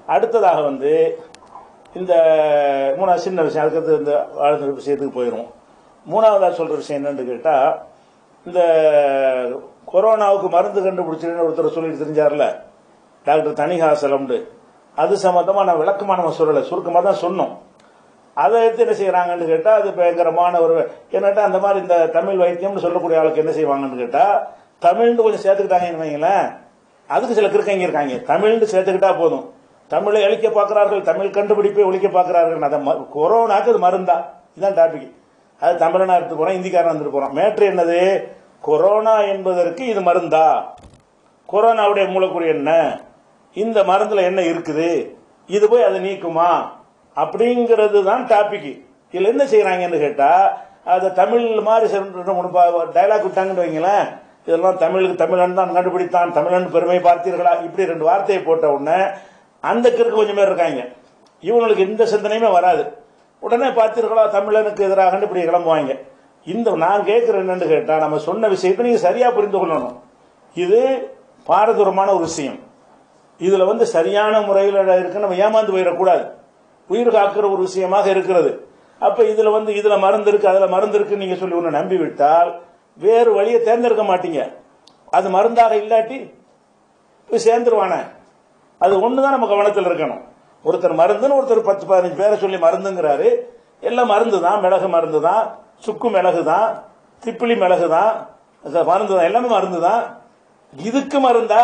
அடுத்ததாக வந்து இந்த மூணாவது சின்ன விஷயம் அதுக்கடுத்து இந்த வாழ்ந்த விஷயத்துக்கு போயிடும் மூணாவதா சொல்ற விஷயம் என்னன்னு கேட்டா இந்த கொரோனாவுக்கு மருந்து கண்டுபிடிச்சிருன்னு ஒருத்தர் சொல்லிட்டு தெரிஞ்சார்ல டாக்டர் தனிகாசலம்னு அது சம்பந்தமா நான் விளக்கமா நம்ம சொல்லலை சுருக்கமா தான் சொன்னோம் அதை எடுத்து என்ன செய்யறாங்கன்னு கேட்டா அது பயங்கரமான ஒரு என்னட்டா அந்த மாதிரி இந்த தமிழ் வைத்தியம்னு சொல்லக்கூடிய ஆளுக்கு என்ன செய்வாங்கன்னு கேட்டா தமிழ்னு கொஞ்சம் சேர்த்துக்கிட்டாங்கன்னு வைங்களேன் அதுக்கு சில கிறுக்கங்க இருக்காங்க தமிழ்னு சேர்த்துக்கிட்டா போதும் தமிழை அழிக்க பார்க்கிறார்கள் தமிழ் கண்டுபிடிப்பை ஒழிக்க பார்க்கிறார்கள் அதை ம- கொரோனாக்கு அது மருந்தா இதுதான் டாபிக் அது தமிழனா எடுத்து போறோம் இந்திக்காரன் வந்துட்டு போறோம் மேட்ரு என்னது கொரோனா என்பதற்கு இது மருந்தா கொரோனாவுடைய மூலக்கூறு என்ன இந்த மருந்துல என்ன இருக்குது இது போய் அதை நீக்குமா அப்படிங்கிறது தான் டாபிக் இதுல என்ன செய்யறாங்கன்னு கேட்டா அதை தமிழ் மாதிரி டைலாக் விட்டாங்கன்னு வைங்களேன் இதெல்லாம் தமிழுக்கு தமிழன் தான் கண்டுபிடித்தான் தமிழன் பெருமை பார்த்தீர்களா இப்படி ரெண்டு வார்த்தையை போட்ட உடனே அந்த கிறுக்கு கொஞ்சம் பேர் இருக்காங்க இவங்களுக்கு எந்த சிந்தனையுமே வராது உடனே பார்த்தீர்களா தமிழனுக்கு எதிராக இப்படி கிளம்புவாங்க இந்த நான் கேட்கிறேன் என்னன்னு கேட்டா நம்ம சொன்ன விஷயத்தை நீங்க சரியா புரிந்து கொள்ளணும் இது பாரதூரமான ஒரு விஷயம் இதுல வந்து சரியான முறையில் இருக்கு நம்ம ஏமாந்து போயிடக்கூடாது உயிர் காக்கிற ஒரு விஷயமாக இருக்கிறது அப்ப இதுல வந்து இதுல மருந்து இருக்கு அதுல மருந்து இருக்கு நீங்க சொல்லி ஒன்னு நம்பி விட்டால் வேறு வழியை தேர்ந்தெடுக்க மாட்டீங்க அது மருந்தாக இல்லாட்டி போய் சேர்ந்துருவானே அது ஒண்ணுதான் நம்ம கவனத்தில் இருக்கணும் ஒருத்தர் மருந்துன்னு ஒருத்தர் பத்து பதினஞ்சு பேரை சொல்லி மருந்துங்கிறாரு எல்லாம் மருந்து தான் மிளகு மருந்து தான் சுக்கு மிளகு தான் திப்பிலி மிளகு தான் மருந்து தான் எல்லாமே மருந்து தான் இதுக்கு மருந்தா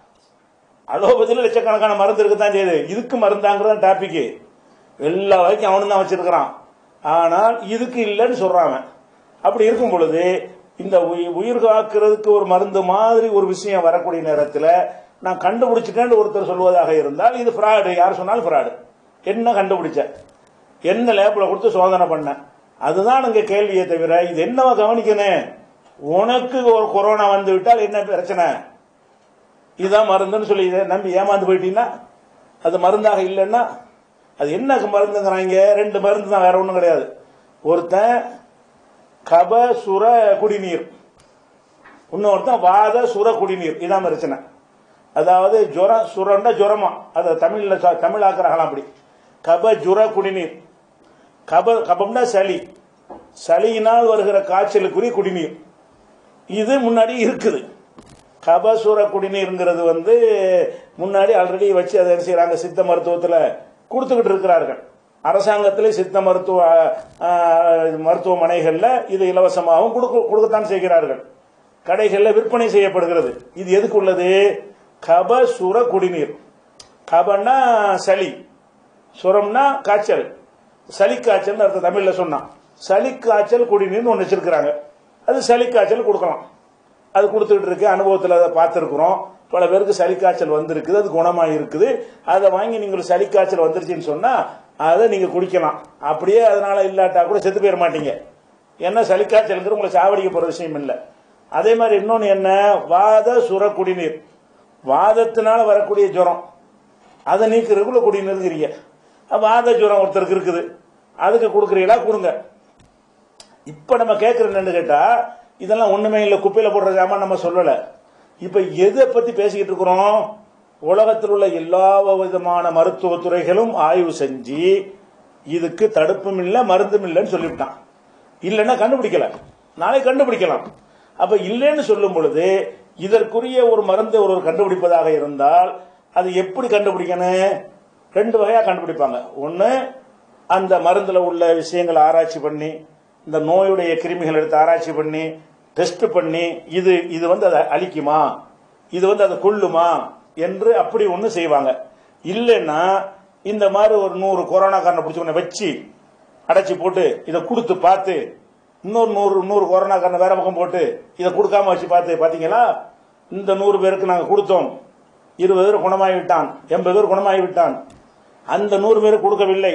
அலோபதியில் லட்சக்கணக்கான மருந்து இருக்குதான் செய்யுது இதுக்கு மருந்தாங்கிறது டாபிக் எல்லா வரைக்கும் அவனு தான் வச்சிருக்கிறான் ஆனால் இதுக்கு இல்லைன்னு சொல்றான் அவன். அப்படி இருக்கும் பொழுது இந்த உயி- உயிர் காக்கிறதுக்கு ஒரு மருந்து மாதிரி ஒரு விஷயம் வரக்கூடிய நேரத்தில் நான் கண்டுபிடிச்சிட்டேன்னு ஒருத்தர் சொல்வதாக இருந்தால் இது ஃப்ராடு யார் சொன்னாலும் ஃப்ராடு என்ன கண்டுபிடிச்ச என்ன லேப்ல கொடுத்து சோதனை பண்ண அதுதான் இங்க கேள்வியே தவிர இது என்னவா கவனிக்கணும் உனக்கு ஒரு கொரோனா வந்து விட்டால் என்ன பிரச்சனை இதுதான் மருந்துன்னு சொல்லி இதை நம்பி ஏமாந்து போயிட்டீங்கன்னா அது மருந்தாக இல்லைன்னா அது என்ன மருந்துங்கிறாங்க ரெண்டு மருந்து தான் வேற ஒன்றும் கிடையாது ஒருத்தன் கப சுர குடிநீர் இன்னொருத்தன் வாத சுர குடிநீர் இதான் பிரச்சனை அதாவது ஜுரம் சுரண்டா ஜுரமா அதை தமிழ்ல சொ- தமிழாக்குறாங்களாம் அப்படி கப ஜுர குடிநீர் கப கபம்னா சளி சளியினால் வருகிற காய்ச்சலுக்குரிய குடிநீர் இது முன்னாடி இருக்குது கபசுர குடிநீருங்கிறது வந்து முன்னாடி ஆல்ரெடி வச்சு அதை என்ன செய்யறாங்க சித்த மருத்துவத்தில் கொடுத்துக்கிட்டு இருக்கிறார்கள் அரசாங்கத்திலே சித்த மருத்துவ ஆஹ், மருத்துவமனைகள்ல இது இலவசமாகவும் கொடுக்க கொடுக்கத்தான் செய்கிறார்கள் கடைகளில் விற்பனை செய்யப்படுகிறது இது எதுக்கு உள்ளது கபசுர குடிநீர் கபன்னா சளி சுரம்னா காய்ச்சல் சளி காய்ச்சல் அர்த்தம் தமிழ்ல சொன்னான் சளி காய்ச்சல் குடிநீர்னு ஒன்று வச்சிருக்கிறாங்க அது சளி காய்ச்சல் கொடுக்கலாம் அது கொடுத்துக்கிட்டு இருக்கு அனுபவத்தில் அதை பார்த்துருக்குறோம் பல பேருக்கு சளி காய்ச்சல் வந்திருக்குது அது குணமாக இருக்குது அதை வாங்கி நீங்கள் சளி காய்ச்சல் வந்துருச்சுன்னு சொன்னா அதை நீங்க குடிக்கலாம் அப்படியே அதனால இல்லாட்டா கூட செத்து போயிட மாட்டீங்க என்ன சளி காய்ச்சலுங்கிற உங்களை சாவடிக்க போற விஷயம் இல்லை அதே மாதிரி இன்னொன்னு என்ன வாத சுர குடிநீர் வாதத்தினால வரக்கூடிய ஜுரம் அதை நீக்கிறதுக்குள்ள குடிநீருங்கிறீங்க வாத ஜுரம் ஒருத்தருக்கு இருக்குது அதுக்கு கொடுக்குறீங்களா கொடுங்க இப்ப நம்ம கேட்கறது என்னன்னு கேட்டா இதெல்லாம் ஒண்ணுமே இல்லை குப்பையில போடுற ஜாமான் நம்ம சொல்லல இப்ப எதை பத்தி பேசிக்கிட்டு இருக்கிறோம் உலகத்தில் உள்ள எல்லா விதமான மருத்துவ துறைகளும் ஆய்வு செஞ்சு இதுக்கு தடுப்பும் இல்லை மருந்தும் இல்லைன்னு சொல்லிவிட்டான் இல்லைன்னா கண்டுபிடிக்கல நாளை கண்டுபிடிக்கலாம் அப்ப இல்லைன்னு சொல்லும் பொழுது இதற்குரிய ஒரு மருந்தை ஒருவர் கண்டுபிடிப்பதாக இருந்தால் அது எப்படி கண்டுபிடிக்கணும் ரெண்டு வகையா கண்டுபிடிப்பாங்க ஒன்னு அந்த மருந்துல உள்ள விஷயங்களை ஆராய்ச்சி பண்ணி இந்த நோயுடைய கிருமிகள் எடுத்து ஆராய்ச்சி பண்ணி டெஸ்ட் பண்ணி இது இது வந்து அதை அழிக்குமா இது வந்து அதை கொல்லுமா என்று அப்படி ஒன்று செய்வாங்க இல்லைன்னா இந்த மாதிரி ஒரு நூறு கொரோனாக்காரனை பிடிச்ச உடனே வச்சு அடைச்சி போட்டு இதை கொடுத்து பார்த்து இன்னொரு நூறு நூறு கொரோனாக்காரனை வேற பக்கம் போட்டு இதை கொடுக்காம வச்சு பார்த்து பாத்தீங்களா இந்த நூறு பேருக்கு நாங்கள் கொடுத்தோம் இருபது பேர் குணமாகி விட்டான் எண்பது பேர் குணமாகி விட்டான் அந்த நூறு பேர் கொடுக்கவில்லை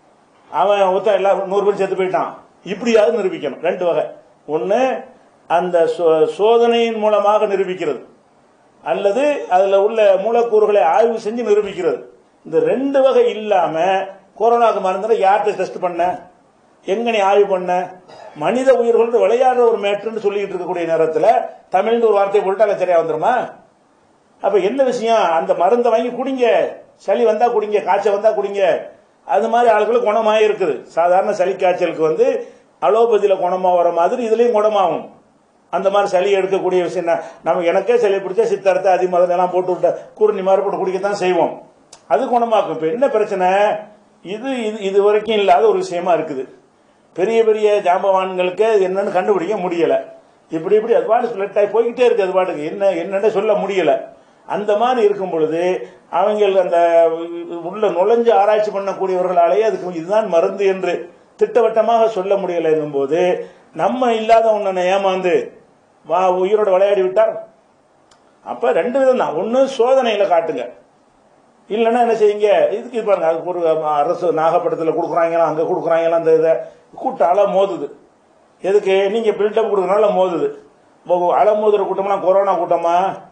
அவன் ஒத்த எல்லா நூறு பேர் செத்து போயிட்டான் இப்படியாவது நிரூபிக்கணும் ரெண்டு வகை ஒன்று அந்த சோ- சோதனையின் மூலமாக நிரூபிக்கிறது அல்லது அதுல உள்ள மூலக்கூறுகளை ஆய்வு செஞ்சு நிரூபிக்கிறது இந்த ரெண்டு வகை இல்லாம கொரோனாக்கு மருந்துல யார்கிட்ட டெஸ்ட் பண்ண எங்க நீ ஆய்வு பண்ண மனித உயிர்களோடு விளையாடுற ஒரு மேட்டுன்னு சொல்லிட்டு இருக்கக்கூடிய நேரத்துல தமிழ்னு ஒரு வார்த்தையை போட்டு அது சரியா வந்துருமா அப்ப என்ன விஷயம் அந்த மருந்தை வாங்கி குடிங்க சளி வந்தா குடிங்க காய்ச்சல் வந்தா குடிங்க அது மாதிரி ஆளுகளுக்கு குணமாகி இருக்குது சாதாரண சளி காய்ச்சலுக்கு வந்து அலோபதியில குணமா வர மாதிரி இதுலயும் குணமாகும் அந்த மாதிரி சளி எடுக்கக்கூடிய விஷயம் என்ன? நமக்கு எனக்கே சளி பிடிச்சா சித்தரத்தை அதிமருந்து எல்லாம் போட்டு விட்ட குருணி மாதிரி போட்டு குடிக்கத்தான் செய்வோம் அது குணமாக்கும் இப்ப என்ன பிரச்சனை இது இது இது வரைக்கும் இல்லாத ஒரு விஷயமா இருக்குது பெரிய பெரிய ஜாம்பவான்களுக்கு அது என்னன்னு கண்டுபிடிக்க முடியல இப்படி இப்படி அது பாட்டு ஸ்ப்ளட் ஆகி போய்கிட்டே இருக்கு அது பாட்டுக்கு என்ன என்னன்னு சொல்ல முடியல அந்த மாதிரி இருக்கும் பொழுது அவங்க அந்த உள்ள நுழைஞ்சு ஆராய்ச்சி பண்ணக்கூடியவர்களாலேயே அதுக்கு இதுதான் மருந்து என்று திட்டவட்டமாக சொல்ல முடியல போது நம்ம இல்லாத ஒன்ன ஏமாந்து வா உயிரோட விளையாடி விட்டார் அப்ப ரெண்டு விதம் தான் ஒன்னு சோதனையில காட்டுங்க இல்லைன்னா என்ன செய்யுங்க இதுக்கு இது பாருங்க அதுக்கு ஒரு அரசு நாகப்பட்டினத்தில் கொடுக்குறாங்களா அங்க கொடுக்குறாங்களா அந்த இதை கூட்டால மோதுது எதுக்கு நீங்க பில்டப் கொடுக்கறனால மோதுது இப்போ அலை மோதுற கூட்டம்லாம் கொரோனா கூட்டமா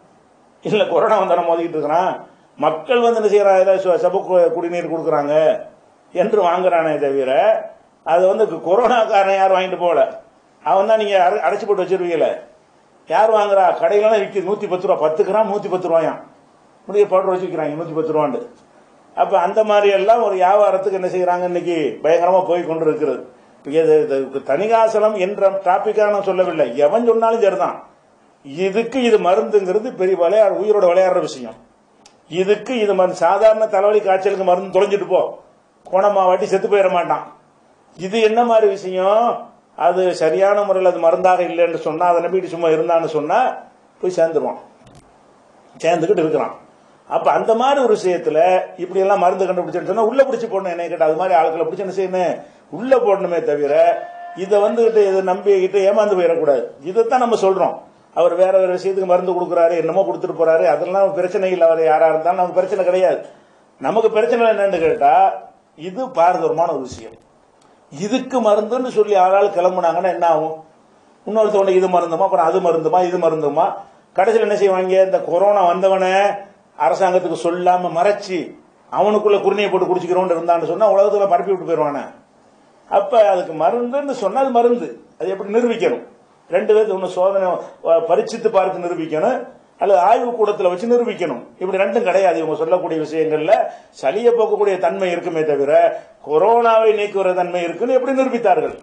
இல்ல கொரோனா வந்தான மோதிக்கிட்டு இருக்கிறான் மக்கள் வந்து என்ன செய்யறாங்க ஏதாவது சபு கு- குடிநீர் கொடுக்குறாங்க என்று வாங்குறானே தவிர அது வந்து கொரோனாக்காரன் யாரும் வாங்கிட்டு போகல அவன் தான் நீங்க அடை- அடைச்சு போட்டு வச்சிருவீங்களே யார் வாங்குறா கடையிலாம் விற்கிது நூத்தி பத்து ரூபா பத்து கிராம் நூத்தி பத்து ரூபாயாம் முடிய பவுடர் வச்சு விற்கிறாங்க நூத்தி பத்து ரூபாண்டு அப்ப அந்த மாதிரி எல்லாம் ஒரு வியாபாரத்துக்கு என்ன செய்யறாங்க இன்னைக்கு பயங்கரமா போய் கொண்டு இருக்கிறது இது இது தனிகாசலம் என்ற டாபிக்காக நான் சொல்லவில்லை எவன் சொன்னாலும் சரிதான் இதுக்கு இது மருந்துங்கிறது பெரிய விளையாட உயிரோட விளையாடுற விஷயம் இதுக்கு இது மருந்து சாதாரண தலைவலி காய்ச்சலுக்கு மருந்து தொலைஞ்சிட்டு போ கோணமா வாட்டி செத்து போயிட மாட்டான் இது என்ன மாதிரி விஷயம் அது சரியான முறையில் அது மருந்தாக இல்லைன்னு சொன்னா அதை நம்பிட்டு சும்மா இருந்தான்னு சொன்னா போய் சேர்ந்துருவான் சேர்ந்துக்கிட்டு இருக்கிறான் அப்ப அந்த மாதிரி ஒரு விஷயத்துல இப்படி எல்லாம் மருந்து கண்டுபிடிச்சுன்னு சொன்னா உள்ள பிடிச்சு போடணும் என்ன கேட்ட அது மாதிரி ஆட்களை பிடிச்சு என்ன செய்யணும் உள்ள போடணுமே தவிர இதை வந்துகிட்டு இதை நம்பிக்கிட்டு ஏமாந்து போயிடக்கூடாது இதைத்தான் நம்ம சொல்றோம் அவர் வேற வேற விஷயத்துக்கு மருந்து கொடுக்குறாரு என்னமோ கொடுத்துட்டு போறாரு அதெல்லாம் பிரச்சனை இல்லை அவர் யாரா இருந்தாலும் நமக்கு பிரச்சனை கிடையாது நமக்கு பிரச்சனை என்னன்னு கேட்டா இது பாரதூரமான ஒரு விஷயம் இதுக்கு மருந்துன்னு சொல்லி ஆளாள் கிளம்புனாங்கன்னா என்ன ஆகும் இன்னொருத்தவங்க இது மருந்துமா அப்புறம் அது மருந்துமா இது மருந்துமா கடைசியில் என்ன செய்வாங்க இந்த கொரோனா வந்தவனை அரசாங்கத்துக்கு சொல்லாம மறைச்சு அவனுக்குள்ள குருணையை போட்டு குடிச்சுக்கிறோன்னு இருந்தான்னு சொன்னா உலகத்துல பரப்பி விட்டு போயிடுவானே அப்ப அதுக்கு மருந்துன்னு சொன்னா அது மருந்து அது எப்படி நிரூபிக்கணும் ரெண்டு பேருக்கு ஒன்று சோதனை அஹ், பரீட்சித்து பார்த்து நிரூபிக்கணும் அல்லது ஆய்வு கூடத்துல வச்சு நிரூபிக்கணும் இப்படி ரெண்டும் கிடையாது இவங்க சொல்லக்கூடிய விஷயங்கள்ல சளியை போக்கக்கூடிய தன்மை இருக்குமே தவிர கொரோனாவை நீக்குகிற தன்மை இருக்குன்னு எப்படி நிரூபித்தார்கள்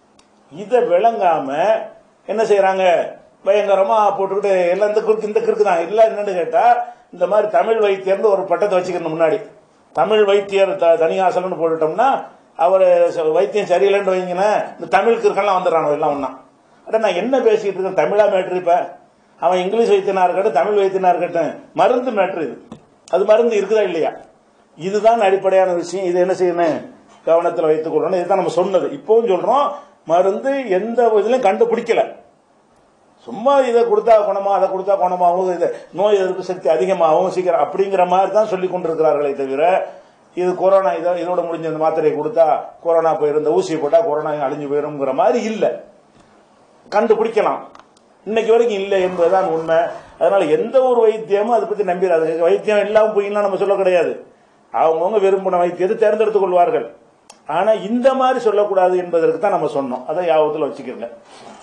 இதை விளங்காம என்ன செய்யறாங்க பயங்கரமா போட்டுக்கிட்டு எல்லாம் இந்த குறுக்கு இந்த குறுக்கு தான் இல்ல என்னன்னு கேட்டா இந்த மாதிரி தமிழ் வைத்தியர்னு ஒரு பட்டத்தை வச்சுக்கணும் முன்னாடி தமிழ் வைத்தியர் த- தனியாசலம்னு போட்டுட்டோம்னா அவர் வைத்தியம் சரியில்லைன்னு வைங்களேன் இந்த தமிழ் கிறுக்கெல்லாம் வந்துடுறாங்க எல்லாம் ஒண்ணா அட நான் என்ன பேசிட்டு இருக்கேன் தமிழா மேட்ரு இப்ப அவன் இங்கிலீஷ் வைத்தியனா இருக்கட்டும் தமிழ் வைத்தியனா இருக்கட்டும் மருந்து மேட்ரு இது அது மருந்து இருக்குதா இல்லையா இதுதான் அடிப்படையான விஷயம் இது என்ன செய்யணும் கவனத்தில் வைத்துக் கொள்ளணும் இதுதான் நம்ம சொன்னது இப்பவும் சொல்றோம் மருந்து எந்த இதுலயும் கண்டுபிடிக்கல சும்மா இதை கொடுத்தா குணமா அதை கொடுத்தா குணமாகும் இது நோய் எதிர்ப்பு சக்தி அதிகமாகும் சீக்கிரம் அப்படிங்கிற மாதிரி தான் சொல்லி கொண்டிருக்கிறார்களே தவிர இது கொரோனா இதோ இதோட முடிஞ்ச இந்த மாத்திரையை கொடுத்தா கொரோனா போயிருந்த ஊசியை போட்டா கொரோனா அழிஞ்சு போயிருங்கிற மாதிரி இல்ல கண்டுபிடிக்கலாம் இன்னைக்கு வரைக்கும் இல்லை என்பதுதான் உண்மை அதனால எந்த ஒரு வைத்தியமும் அதை பத்தி நம்பிடாது வைத்தியம் எல்லாம் போயிலாம் நம்ம சொல்ல கிடையாது அவங்கவுங்க விரும்பின வைத்தியத்தை தேர்ந்தெடுத்துக் கொள்வார்கள் ஆனா இந்த மாதிரி சொல்லக்கூடாது என்பதற்கு தான் நம்ம சொன்னோம் அதை யாபத்தில் வச்சுக்கிறேன்